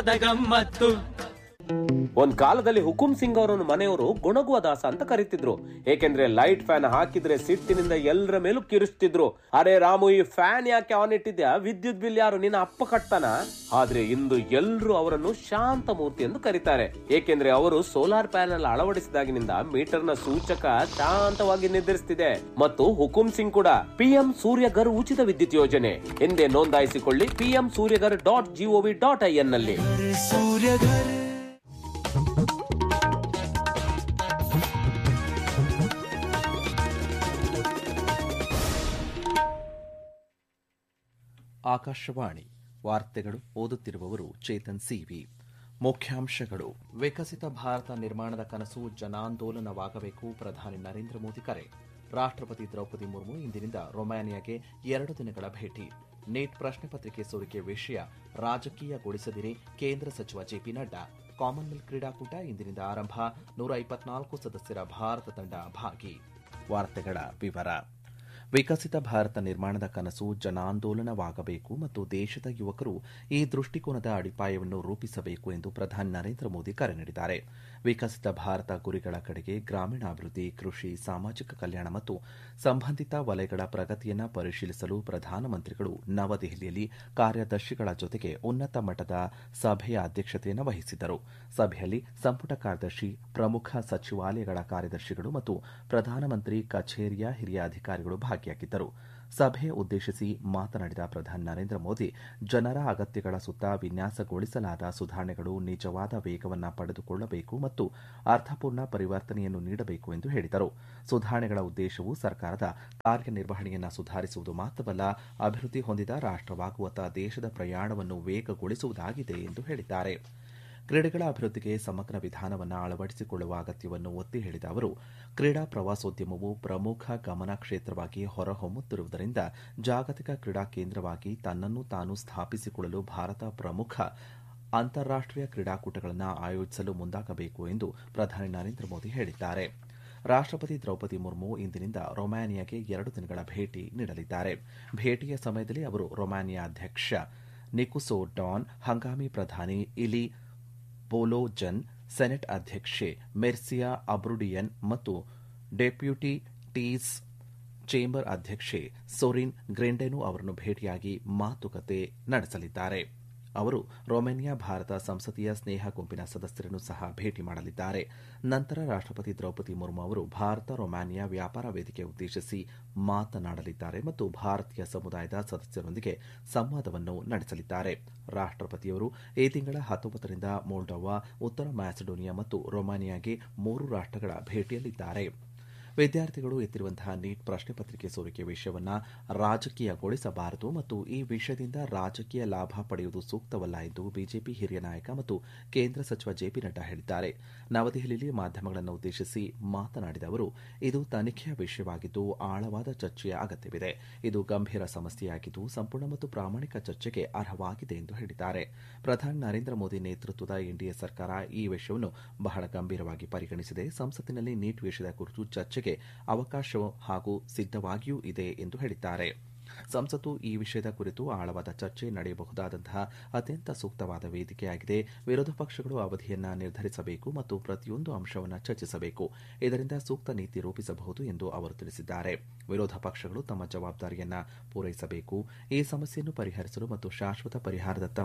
ಗಮ್ಮತ್ತು ಒಂದ್ ಕಾಲದಲ್ಲಿ ಹುಕುಂ ಸಿಂಗ್ ಅವರನ್ನು ಮನೆಯವರು ಗುಣಗುವ ದಾಸ ಅಂತ ಕರೀತಿದ್ರು ಏಕೆಂದ್ರೆ ಲೈಟ್ ಫ್ಯಾನ್ ಹಾಕಿದ್ರೆ ಸಿಟ್ಟಿನಿಂದ ಎಲ್ಲರ ಮೇಲೂ ಕಿರಿಸ್ತಿದ್ರು ಅರೆ ರಾಮು ಈ ಫ್ಯಾನ್ ಯಾಕೆ ಆನ್ ಇಟ್ಟಿದ್ಯಾ ವಿದ್ಯುತ್ ಬಿಲ್ ಯಾರು ನಿನ್ನ ಅಪ್ಪ ಕಟ್ತಾನ ಆದ್ರೆ ಇಂದು ಎಲ್ರು ಅವರನ್ನು ಶಾಂತ ಮೂರ್ತಿ ಎಂದು ಕರೀತಾರೆ ಏಕೆಂದ್ರೆ ಅವರು ಸೋಲಾರ್ ಪ್ಯಾನೆಲ್ ಅಳವಡಿಸಿದಾಗಿನಿಂದ ಮೀಟರ್ ನ ಸೂಚಕ ಶಾಂತವಾಗಿ ನಿರ್ಧರಿಸುತ್ತಿದೆ ಮತ್ತು ಹುಕುಂ ಸಿಂಗ್ ಕೂಡ ಪಿಎಂ ಸೂರ್ಯಗರ್ ಉಚಿತ ವಿದ್ಯುತ್ ಯೋಜನೆ ಎಂದೇ ನೋಂದಾಯಿಸಿಕೊಳ್ಳಿ PM Suryaghar dot GOV dot I N ನಲ್ಲಿ ಸೂರ್ಯ ಘರ ಆಕಾಶವಾಣಿ ವಾರ್ತೆಗಳು ಓದುತ್ತಿರುವವರು ಚೇತನ್ ಸಿವಿ ಮುಖ್ಯಾಂಶಗಳು ವಿಕಸಿತ ಭಾರತ ನಿರ್ಮಾಣದ ಕನಸು ಜನಾಂದೋಲನವಾಗಬೇಕು ಪ್ರಧಾನಿ ನರೇಂದ್ರ ಮೋದಿ ಕರೆ ರಾಷ್ಟ್ರಪತಿ ದ್ರೌಪದಿ ಮುರ್ಮು ಇಂದಿನಿಂದ ರೊಮಾನಿಯಾಗೆ ಎರಡು ದಿನಗಳ ಭೇಟಿ ನೀಟ್ ಪ್ರಶ್ನೆ ಪತ್ರಿಕೆ ಸೋರಿಕೆ ವಿಷಯ ರಾಜಕೀಯಗೊಳಿಸದಿರಿ ಕೇಂದ್ರ ಸಚಿವ ಜೆಪಿ ನಡ್ಡಾ ಕಾಮನ್ವೆಲ್ತ್ ಕ್ರೀಡಾಕೂಟ ಇಂದಿನಿಂದ ಆರಂಭ ನೂರ ಇಪ್ಪತ್ನಾಲ್ಕು ಸದಸ್ಯರ ಭಾರತ ತಂಡ ಭಾಗಿ ವಾರ್ತೆಗಳ ವಿವರ ವಿಕಸಿತ ಭಾರತ ನಿರ್ಮಾಣದ ಕನಸು ಜನಾಂದೋಲನವಾಗಬೇಕು ಮತ್ತು ದೇಶದ ಯುವಕರು ಈ ದೃಷ್ಟಿಕೋನದ ಅಡಿಪಾಯವನ್ನು ರೂಪಿಸಬೇಕು ಎಂದು ಪ್ರಧಾನಿ ನರೇಂದ್ರ ಮೋದಿ ಕರೆ ನೀಡಿದ್ದಾರೆ ವಿಕಸಿತ ಭಾರತ ಗುರಿಗಳ ಕಡೆಗೆ ಗ್ರಾಮೀಣಾಭಿವೃದ್ಧಿ ಕೃಷಿ ಸಾಮಾಜಿಕ ಕಲ್ಯಾಣ ಮತ್ತು ಸಂಬಂಧಿತ ವಲಯಗಳ ಪ್ರಗತಿಯನ್ನು ಪರಿಶೀಲಿಸಲು ಪ್ರಧಾನಮಂತ್ರಿಗಳು ನವದೆಹಲಿಯಲ್ಲಿ ಕಾರ್ಯದರ್ಶಿಗಳ ಜೊತೆಗೆ ಉನ್ನತ ಮಟ್ಟದ ಸಭೆಯ ಅಧ್ಯಕ್ಷತೆಯನ್ನು ವಹಿಸಿದ್ದರು ಸಭೆಯಲ್ಲಿ ಸಂಪುಟ ಕಾರ್ಯದರ್ಶಿ ಪ್ರಮುಖ ಸಚಿವಾಲಯಗಳ ಕಾರ್ಯದರ್ಶಿಗಳು ಮತ್ತು ಪ್ರಧಾನಮಂತ್ರಿ ಕಚೇರಿಯ ಹಿರಿಯ ಅಧಿಕಾರಿಗಳು ಭಾಗಿಯಾಗಿದ್ದರು ಸಭೆ ಉದ್ದೇಶಿಸಿ ಮಾತನಾಡಿದ ಪ್ರಧಾನಿ ನರೇಂದ್ರ ಮೋದಿ ಜನರ ಅಗತ್ಯಗಳ ಸುತ್ತ ವಿನ್ಯಾಸಗೊಳಿಸಲಾದ ಸುಧಾರಣೆಗಳು ನಿಜವಾದ ವೇಗವನ್ನು ಪಡೆದುಕೊಳ್ಳಬೇಕು ಮತ್ತು ಅರ್ಥಪೂರ್ಣ ಪರಿವರ್ತನೆಯನ್ನು ನೀಡಬೇಕು ಎಂದು ಹೇಳಿದರು ಸುಧಾರಣೆಗಳ ಉದ್ದೇಶವು ಸರ್ಕಾರದ ಕಾರ್ಯನಿರ್ವಹಣೆಯನ್ನು ಸುಧಾರಿಸುವುದು ಮಾತ್ರವಲ್ಲ ಅಭಿವೃದ್ಧಿ ಹೊಂದಿದ ರಾಷ್ಟವಾಗುವತ್ತ ದೇಶದ ಪ್ರಯಾಣವನ್ನು ವೇಗಗೊಳಿಸುವುದಾಗಿದೆ ಎಂದು ಹೇಳಿದ್ದಾರೆ ಕ್ರೀಡೆಗಳ ಅಭಿವೃದ್ಧಿಗೆ ಸಮಗ್ರ ವಿಧಾನವನ್ನು ಅಳವಡಿಸಿಕೊಳ್ಳುವ ಅಗತ್ಯವನ್ನು ಒತ್ತಿ ಹೇಳಿದ ಅವರು ಕ್ರೀಡಾ ಪ್ರವಾಸೋದ್ಯಮವು ಪ್ರಮುಖ ಗಮನ ಕ್ಷೇತ್ರವಾಗಿ ಹೊರಹೊಮ್ಮುತ್ತಿರುವುದರಿಂದ ಜಾಗತಿಕ ಕ್ರೀಡಾ ಕೇಂದ್ರವಾಗಿ ತನ್ನನ್ನು ತಾನು ಸ್ಥಾಪಿಸಿಕೊಳ್ಳಲು ಭಾರತ ಪ್ರಮುಖ ಅಂತಾರಾಷ್ಟೀಯ ಕ್ರೀಡಾಕೂಟಗಳನ್ನು ಆಯೋಜಿಸಲು ಮುಂದಾಗಬೇಕು ಎಂದು ಪ್ರಧಾನಿ ನರೇಂದ್ರ ಮೋದಿ ಹೇಳಿದ್ದಾರೆ ರಾಷ್ಟಪತಿ ದ್ರೌಪದಿ ಮುರ್ಮು ಇಂದಿನಿಂದ ರೊಮಾನಿಯಾಗೆ ಎರಡು ದಿನಗಳ ಭೇಟಿ ನೀಡಲಿದ್ದಾರೆ ಭೇಟಿಯ ಸಮಯದಲ್ಲಿ ಅವರು ರೊಮಾನಿಯಾ ಅಧ್ಯಕ್ಷ ನಿಕುಸೋ ಡಾನ್ ಹಂಗಾಮಿ ಪ್ರಧಾನಿ ಇಲಿ ಬೋಲೋಜನ್ ಸೆನೆಟ್ ಅಧ್ಯಕ್ಷೆ ಮೆರ್ಸಿಯಾ ಅಬ್ರುಡಿಯನ್ ಮತ್ತು ಡೆಪ್ಯೂಟಿ ಟೀಸ್ ಚೇಂಬರ್ ಅಧ್ಯಕ್ಷೆ ಸೊರಿನ್ ಗ್ರೆಂಡೆನು ಅವರನ್ನು ಭೇಟಿಯಾಗಿ ಮಾತುಕತೆ ನಡೆಸಲಿದ್ದಾರೆ ಅವರು ರೊಮೇನಿಯಾ ಭಾರತ ಸಂಸದೀಯ ಸ್ನೇಹ ಗುಂಪಿನ ಸದಸ್ಯರನ್ನು ಸಹ ಭೇಟಿ ಮಾಡಲಿದ್ದಾರೆ ನಂತರ ರಾಷ್ಟಪತಿ ದ್ರೌಪದಿ ಮುರ್ಮು ಅವರು ಭಾರತ ರೊಮಾನಿಯಾ ವ್ಯಾಪಾರ ವೇದಿಕೆ ಉದ್ದೇಶಿಸಿ ಮಾತನಾಡಲಿದ್ದಾರೆ ಮತ್ತು ಭಾರತೀಯ ಸಮುದಾಯದ ಸದಸ್ಯರೊಂದಿಗೆ ಸಂವಾದವನ್ನು ನಡೆಸಲಿದ್ದಾರೆ ರಾಷ್ಟಪತಿಯವರು ಈ ತಿಂಗಳ ಹತ್ತೊಂಬತ್ತರಿಂದ ಮೋಲ್ಡೋವಾ ಉತ್ತರ ಮ್ಯಾಸಿಡೋನಿಯಾ ಮತ್ತು ರೊಮಾನಿಯಾಗೆ ಮೂರು ರಾಷ್ಟಗಳ ಭೇಟಿಯಲ್ಲಿದ್ದಾರೆ ವಿದ್ಯಾರ್ಥಿಗಳು ಎತ್ತಿರುವಂತಹ ನೀಟ್ ಪ್ರಶ್ನೆ ಪತ್ರಿಕೆ ಸೋರಿಕೆ ವಿಷಯವನ್ನು ರಾಜಕೀಯಗೊಳಿಸಬಾರದು ಮತ್ತು ಈ ವಿಷಯದಿಂದ ರಾಜಕೀಯ ಲಾಭ ಪಡೆಯುವುದು ಸೂಕ್ತವಲ್ಲ ಎಂದು ಬಿಜೆಪಿ ಹಿರಿಯ ನಾಯಕ ಮತ್ತು ಕೇಂದ್ರ ಸಚಿವ ಜೆಪಿ ನಡ್ಡಾ ಹೇಳಿದ್ದಾರೆ ನವದೆಹಲಿಯಲ್ಲಿ ಮಾಧ್ಯಮಗಳನ್ನು ಉದ್ದೇಶಿಸಿ ಮಾತನಾಡಿದ ಅವರು ಇದು ತನಿಖೆಯ ವಿಷಯವಾಗಿದ್ದು ಆಳವಾದ ಚರ್ಚೆಯ ಅಗತ್ಯವಿದೆ ಇದು ಗಂಭೀರ ಸಮಸ್ಯೆಯಾಗಿದ್ದು ಸಂಪೂರ್ಣ ಮತ್ತು ಪ್ರಾಮಾಣಿಕ ಚರ್ಚೆಗೆ ಅರ್ಹವಾಗಿದೆ ಎಂದು ಹೇಳಿದ್ದಾರೆ ಪ್ರಧಾನಿ ನರೇಂದ್ರ ಮೋದಿ ನೇತೃತ್ವದ ಎನ್ಡಿಎ ಸರ್ಕಾರ ಈ ವಿಷಯವನ್ನು ಬಹಳ ಗಂಭೀರವಾಗಿ ಪರಿಗಣಿಸಿದೆ ಸಂಸತ್ತಿನಲ್ಲಿ ನೀಟ್ ವಿಷಯದ ಕುರಿತು ಚರ್ಚೆಗೆ ಅವಕಾಶ ಹಾಗೂ ಸಿದ್ದವಾಗಿಯೂ ಇದೆ ಎಂದು ಹೇಳಿದ್ದಾರೆ ಸಂಸತ್ತು ಈ ವಿಷಯದ ಕುರಿತು ಆಳವಾದ ಚರ್ಚೆ ನಡೆಯಬಹುದಾದಂತಹ ಅತ್ಯಂತ ಸೂಕ್ತವಾದ ವೇದಿಕೆಯಾಗಿದೆ ವಿರೋಧ ಪಕ್ಷಗಳು ಅವಧಿಯನ್ನ ನಿರ್ಧರಿಸಬೇಕು ಮತ್ತು ಪ್ರತಿಯೊಂದು ಅಂಶವನ್ನು ಚರ್ಚಿಸಬೇಕು ಇದರಿಂದ ಸೂಕ್ತ ನೀತಿ ರೂಪಿಸಬಹುದು ಎಂದು ಅವರು ತಿಳಿಸಿದ್ದಾರೆ ವಿರೋಧ ಪಕ್ಷಗಳು ತಮ್ಮ ಜವಾಬ್ದಾರಿಯನ್ನ ಪೂರೈಸಬೇಕು ಈ ಸಮಸ್ಯೆಯನ್ನು ಪರಿಹರಿಸಲು ಮತ್ತು ಶಾಶ್ವತ ಪರಿಹಾರದತ್ತ